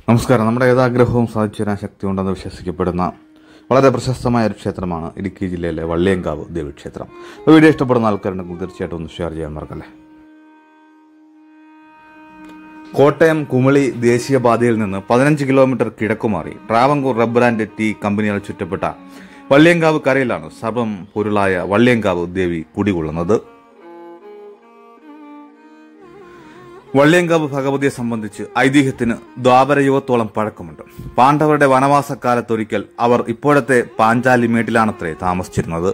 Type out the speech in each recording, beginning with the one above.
നമസ്കാരം നമ്മുടെ ഏതാഗ്രഹവും സാധിച്ചു തരാൻ ശക്തിയുണ്ടെന്ന് വിശ്വസിക്കപ്പെടുന്ന വളരെ പ്രശസ്തമായ ഒരു ക്ഷേത്രമാണ് ഇടുക്കി ജില്ലയിലെ വള്ളിയങ്കാവ് ദേവീക്ഷേത്രം അപ്പോൾ വീഡിയോ ഇഷ്ടപ്പെടുന്ന ആൾക്കാരുണ്ടെങ്കിൽ തീർച്ചയായിട്ടും ഒന്ന് ഷെയർ ചെയ്യാൻ മറക്കല്ലേ കോട്ടയം കുമളി ദേശീയപാതയിൽ നിന്ന് പതിനഞ്ച് കിലോമീറ്റർ കിഴക്കുമാറി ട്രാവങ്കൂർ റബ്ബർ ആൻഡ് ടീ കമ്പനിയാൽ ചുറ്റപ്പെട്ട വള്ളിയങ്കാവ് കരയിലാണ് സർവം പൊരുളായ വള്ളിയങ്കാവ് ദേവി കുടികൊള്ളുന്നത് വള്ളിയങ്കാവ് ഭഗവതിയെ സംബന്ധിച്ച് ഐതിഹ്യത്തിന് ദ്വാപരയുഗത്തോളം പഴക്കമുണ്ട് പാണ്ഡവരുടെ വനവാസക്കാലത്തൊരിക്കൽ അവർ ഇപ്പോഴത്തെ പാഞ്ചാലി മേട്ടിലാണത്രേ താമസിച്ചിരുന്നത്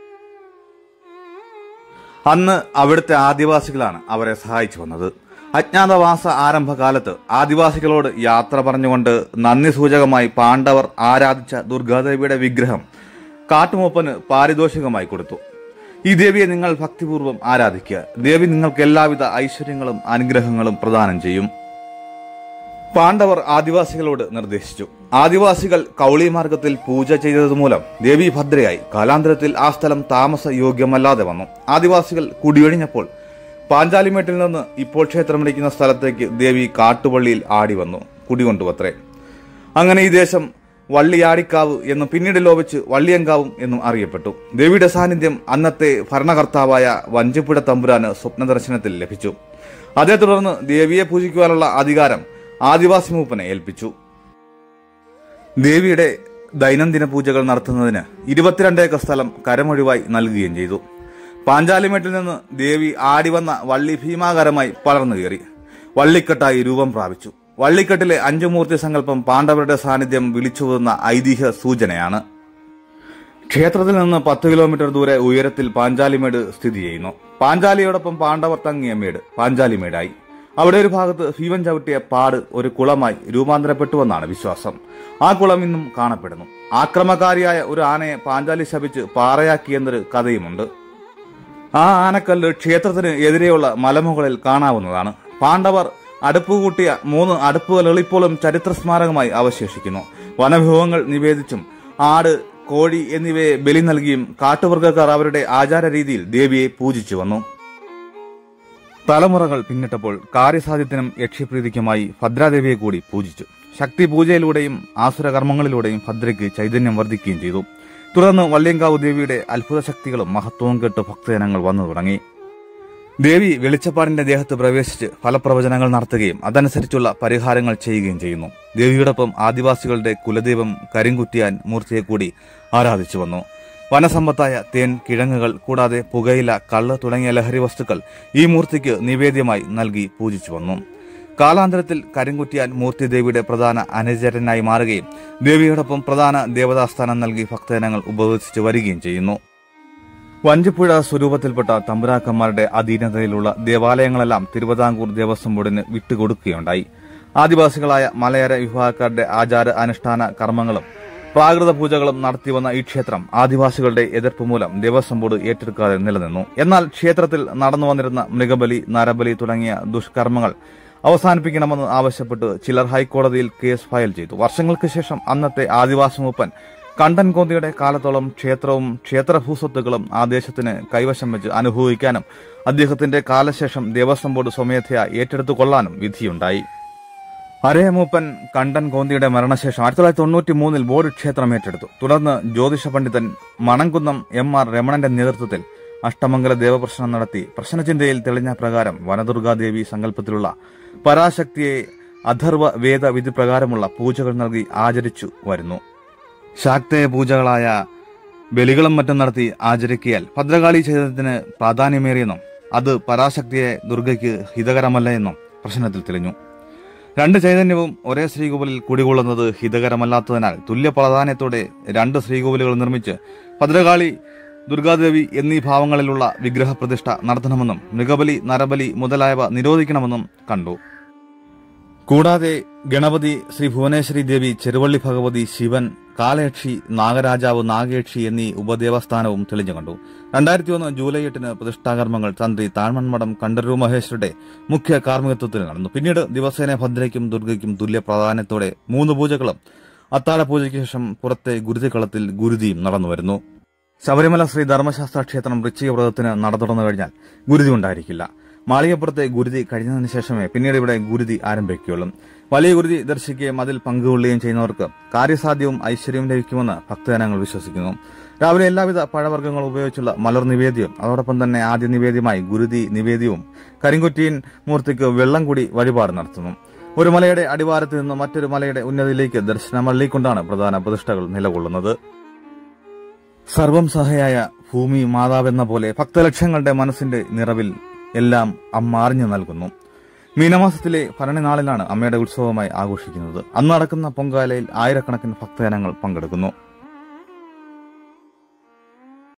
അന്ന് അവിടുത്തെ ആദിവാസികളാണ് അവരെ സഹായിച്ചു വന്നത് അജ്ഞാതവാസ ആരംഭകാലത്ത് ആദിവാസികളോട് യാത്ര പറഞ്ഞുകൊണ്ട് നന്ദി സൂചകമായി പാണ്ഡവർ ആരാധിച്ച ദുർഗാദേവിയുടെ വിഗ്രഹം കാട്ടുമൂപ്പന് പാരിതോഷികമായി കൊടുത്തു ഈ ദേവിയെ നിങ്ങൾ ഭക്തിപൂർവ്വം ആരാധിക്കുക ദേവി നിങ്ങൾക്ക് എല്ലാവിധ ഐശ്വര്യങ്ങളും അനുഗ്രഹങ്ങളും പ്രദാനം ചെയ്യും പാണ്ഡവർ ആദിവാസികളോട് നിർദ്ദേശിച്ചു ആദിവാസികൾ കൗളി മാർഗത്തിൽ പൂജ ചെയ്തതുമൂലം ദേവി ഭദ്രയായി കാലാന്തരത്തിൽ ആ സ്ഥലം താമസ യോഗ്യമല്ലാതെ വന്നു ആദിവാസികൾ കുടിയൊഴിഞ്ഞപ്പോൾ പാഞ്ചാലിമേട്ടിൽ നിന്ന് ഇപ്പോൾ ക്ഷേത്രം വിളിക്കുന്ന സ്ഥലത്തേക്ക് ദേവി കാട്ടുപള്ളിയിൽ ആടി വന്നു കുടികൊണ്ടുവത്രേ അങ്ങനെ ഈ ദേശം വള്ളിയാടിക്കാവ് എന്നും പിന്നീട് ലോപിച്ച് വള്ളിയങ്കാവും എന്നും അറിയപ്പെട്ടു ദേവിയുടെ സാന്നിധ്യം അന്നത്തെ ഭരണകർത്താവായ വഞ്ചിപ്പുഴ തമ്പുരാന് സ്വപ്നദർശനത്തിൽ ലഭിച്ചു അതേ തുടർന്ന് ദേവിയെ പൂജിക്കുവാനുള്ള അധികാരം ആദിവാസി മൂപ്പനെ ഏൽപ്പിച്ചു ദേവിയുടെ ദൈനംദിന പൂജകൾ നടത്തുന്നതിന് ഇരുപത്തിരണ്ട് ഏക്കർ സ്ഥലം കരമൊഴിവായി നൽകുകയും ചെയ്തു പാഞ്ചാലിമേട്ടിൽ നിന്ന് ദേവി ആടിവന്ന വള്ളി ഭീമാകരമായി പടർന്നു കയറി വള്ളിക്കെട്ടായി രൂപം പ്രാപിച്ചു വള്ളിക്കെട്ടിലെ അഞ്ചുമൂർത്തി സങ്കല്പം പാണ്ഡവരുടെ സാന്നിധ്യം വിളിച്ചുവന്ന ഐതിഹ്യ സൂചനയാണ് ക്ഷേത്രത്തിൽ നിന്ന് പത്ത് കിലോമീറ്റർ ദൂരെ ഉയരത്തിൽ പാഞ്ചാലിമേട് സ്ഥിതി ചെയ്യുന്നു പാഞ്ചാലിയോടൊപ്പം പാണ്ഡവർ തങ്ങിയ മേട് പാഞ്ചാലിമേടായി അവിടെ ഒരു ഭാഗത്ത് ഭീമൻ ചവിട്ടിയ പാട് ഒരു കുളമായി രൂപാന്തരപ്പെട്ടുവെന്നാണ് വിശ്വാസം ആ കുളം ഇന്നും കാണപ്പെടുന്നു ആക്രമകാരിയായ ഒരു ആനയെ പാഞ്ചാലി ശപിച്ച് പാറയാക്കിയെന്നൊരു കഥയുമുണ്ട് ആ ആനക്കല്ല് ക്ഷേത്രത്തിന് എതിരെയുള്ള മലമുകളിൽ കാണാവുന്നതാണ് പാണ്ഡവർ അടുപ്പ് കൂട്ടിയ മൂന്ന് അടുപ്പുകൾ ഇപ്പോഴും ചരിത്ര സ്മാരകമായി അവശേഷിക്കുന്നു വനവിഭവങ്ങൾ നിവേദിച്ചും ആട് കോഴി എന്നിവയെ ബലി നൽകിയും കാട്ടുവർഗ്ഗക്കാർ അവരുടെ ആചാര രീതിയിൽ ദേവിയെ പൂജിച്ചു വന്നു തലമുറകൾ പിന്നിട്ടപ്പോൾ കാര്യസാധ്യത്തിനും യക്ഷിപ്രീതിക്കുമായി ഭദ്രാദേവിയെ കൂടി പൂജിച്ചു ശക്തി പൂജയിലൂടെയും ആസുര കർമ്മങ്ങളിലൂടെയും ഭദ്രയ്ക്ക് ചൈതന്യം വർദ്ധിക്കുകയും ചെയ്തു തുടർന്ന് വള്ളിയങ്കാവ് ദേവിയുടെ അത്ഭുത ശക്തികളും മഹത്വവും കേട്ട് ഭക്തജനങ്ങൾ വന്നു തുടങ്ങി ദേവി വെളിച്ചപ്പാടിന്റെ ദേഹത്ത് പ്രവേശിച്ച് ഫലപ്രവചനങ്ങൾ നടത്തുകയും അതനുസരിച്ചുള്ള പരിഹാരങ്ങൾ ചെയ്യുകയും ചെയ്യുന്നു ദേവിയോടൊപ്പം ആദിവാസികളുടെ കുലദൈവം കരിങ്കുറ്റിയാൻ മൂർത്തിയെ കൂടി ആരാധിച്ചു വന്നു വനസമ്പത്തായ തേൻ കിഴങ്ങുകൾ കൂടാതെ പുകയില കള്ള് തുടങ്ങിയ ലഹരി വസ്തുക്കൾ ഈ മൂർത്തിക്ക് നിവേദ്യമായി നൽകി പൂജിച്ചു വന്നു കാലാന്തരത്തിൽ കരിങ്കുറ്റിയാൻ മൂർത്തി ദേവിയുടെ പ്രധാന അനുചരനായി മാറുകയും ദേവിയോടൊപ്പം പ്രധാന ദേവതാസ്ഥാനം നൽകി ഭക്തജനങ്ങൾ ഉപവസിച്ചു വരികയും ചെയ്യുന്നു വഞ്ചിപ്പുഴ സ്വരൂപത്തിൽപ്പെട്ട തമ്പുരാക്കന്മാരുടെ അധീനതയിലുള്ള ദേവാലയങ്ങളെല്ലാം തിരുവിതാംകൂർ ദേവസ്വം ബോർഡിന് വിട്ടുകൊടുക്കുകയുണ്ടായി ആദിവാസികളായ മലയര വിഭാഗക്കാരുടെ ആചാര അനുഷ്ഠാന കർമ്മങ്ങളും പ്രാകൃത പൂജകളും നടത്തിവന്ന ഈ ക്ഷേത്രം ആദിവാസികളുടെ എതിർപ്പ് മൂലം ദേവസ്വം ബോർഡ് ഏറ്റെടുക്കാതെ നിലനിന്നു എന്നാൽ ക്ഷേത്രത്തിൽ നടന്നു വന്നിരുന്ന മൃഗബലി നരബലി തുടങ്ങിയ ദുഷ്കർമ്മങ്ങൾ അവസാനിപ്പിക്കണമെന്ന് ആവശ്യപ്പെട്ട് ചിലർ ഹൈക്കോടതിയിൽ കേസ് ഫയൽ ചെയ്തു വർഷങ്ങൾക്ക് ശേഷം അന്നത്തെ ആദിവാസി മൂപ്പൻ കണ്ടൻ കോന്തിയുടെ കാലത്തോളം ക്ഷേത്രവും ക്ഷേത്ര ഭൂസ്വത്തുക്കളും ആ ദേശത്തിന് കൈവശം വെച്ച് അനുഭവിക്കാനും അദ്ദേഹത്തിന്റെ കാലശേഷം ദേവസ്വം ബോർഡ് സ്വമേധയാ ഏറ്റെടുത്തു കൊള്ളാനും വിധിയുണ്ടായി അരയമൂപ്പൻ കണ്ടൻ കോന്തിയുടെ മരണശേഷം ആയിരത്തി തൊള്ളായിരത്തി തൊണ്ണൂറ്റി മൂന്നിൽ ബോർഡ് ക്ഷേത്രം ഏറ്റെടുത്തു തുടർന്ന് ജ്യോതിഷ പണ്ഡിതൻ മണംകുന്നം എം ആർ രമണന്റെ നേതൃത്വത്തിൽ അഷ്ടമംഗല ദേവപ്രശ്നം നടത്തി പ്രശ്നചിന്തയിൽ തെളിഞ്ഞ പ്രകാരം വനദുർഗാദേവി സങ്കല്പത്തിലുള്ള പരാശക്തിയെ അഥർവ വേദ വിധി പ്രകാരമുള്ള പൂജകൾ നൽകി ആചരിച്ചു വരുന്നു ശാക്തേയ പൂജകളായ ബലികളും മറ്റും നടത്തി ആചരിക്കിയാൽ ഭദ്രകാളി ചൈതന്യത്തിന് പ്രാധാന്യമേറിയെന്നും അത് പരാശക്തിയെ ദുർഗയ്ക്ക് ഹിതകരമല്ല എന്നും പ്രശ്നത്തിൽ തെളിഞ്ഞു രണ്ട് ചൈതന്യവും ഒരേ ശ്രീകോവിലിൽ കുടികൊള്ളുന്നത് ഹിതകരമല്ലാത്തതിനാൽ തുല്യ പ്രാധാന്യത്തോടെ രണ്ട് ശ്രീകോവിലുകൾ നിർമ്മിച്ച് ഭദ്രകാളി ദുർഗാദേവി എന്നീ ഭാവങ്ങളിലുള്ള വിഗ്രഹപ്രതിഷ്ഠ നടത്തണമെന്നും മൃഗബലി നരബലി മുതലായവ നിരോധിക്കണമെന്നും കണ്ടു കൂടാതെ ഗണപതി ശ്രീ ഭുവനേശ്വരി ദേവി ചെറുവള്ളി ഭഗവതി ശിവൻ കാലയക്ഷി നാഗരാജാവ് നാഗേക്ഷി എന്നീ ഉപദേവസ്ഥാനവും തെളിഞ്ഞു കണ്ടു രണ്ടായിരത്തി ഒന്ന് ജൂലൈ എട്ടിന് പ്രതിഷ്ഠാകർമ്മങ്ങൾ തന്ത്രി താഴ്മൺമഠം കണ്ടരൂ മഹേശ്വരുടെ മുഖ്യ കാർമ്മികത്വത്തിൽ നടന്നു പിന്നീട് ദിവസേന ഭദ്രയ്ക്കും ദുർഗയ്ക്കും തുല്യ പ്രാധാന്യത്തോടെ മൂന്ന് പൂജകളും അത്താഴ പൂജയ്ക്ക് ശേഷം പുറത്തെ ഗുരുതികളത്തിൽ ഗുരുതിയും നടന്നുവരുന്നു ശബരിമല ശ്രീ ധർമ്മശാസ്ത്ര ക്ഷേത്രം വൃശ്ചിക വ്രതത്തിന് നട തുറന്നു കഴിഞ്ഞാൽ ഗുരുതി ഉണ്ടായിരിക്കില്ല മാളികപ്പുറത്തെ ഗുരുതി കഴിഞ്ഞതിന് ശേഷമേ പിന്നീട് ഇവിടെ ഗുരുതി ആരംഭിക്കുകയുള്ളൂ വലിയ ഗുരുതി ദർശിക്കുകയും അതിൽ പങ്കുകൊള്ളുകയും ചെയ്യുന്നവർക്ക് കാര്യസാധ്യവും ഐശ്വര്യവും ലഭിക്കുമെന്ന് ഭക്തജനങ്ങൾ വിശ്വസിക്കുന്നു രാവിലെ എല്ലാവിധ പഴവർഗ്ഗങ്ങളും ഉപയോഗിച്ചുള്ള മലർ നിവേദ്യവും അതോടൊപ്പം തന്നെ ആദ്യ നിവേദ്യമായി ഗുരുതി നിവേദ്യവും കരിങ്കുറ്റിയൻ മൂർത്തിക്ക് വെള്ളം കൂടി വഴിപാട് നടത്തുന്നു ഒരു മലയുടെ അടിവാരത്ത് നിന്ന് മറ്റൊരു മലയുടെ ഉന്നതിയിലേക്ക് ദർശനം വള്ളിക്കൊണ്ടാണ് പ്രധാന പ്രതിഷ്ഠകൾ നിലകൊള്ളുന്നത് സർവം സഹയായ ഭൂമി മാതാവെന്ന പോലെ ഭക്തലക്ഷങ്ങളുടെ മനസ്സിന്റെ നിറവിൽ എല്ലാം അമ്മ അറിഞ്ഞു നൽകുന്നു മീനമാസത്തിലെ ഭരണി നാളിലാണ് അമ്മയുടെ ഉത്സവമായി ആഘോഷിക്കുന്നത് അന്ന് നടക്കുന്ന പൊങ്കാലയിൽ ആയിരക്കണക്കിന് ഭക്തജനങ്ങൾ പങ്കെടുക്കുന്നു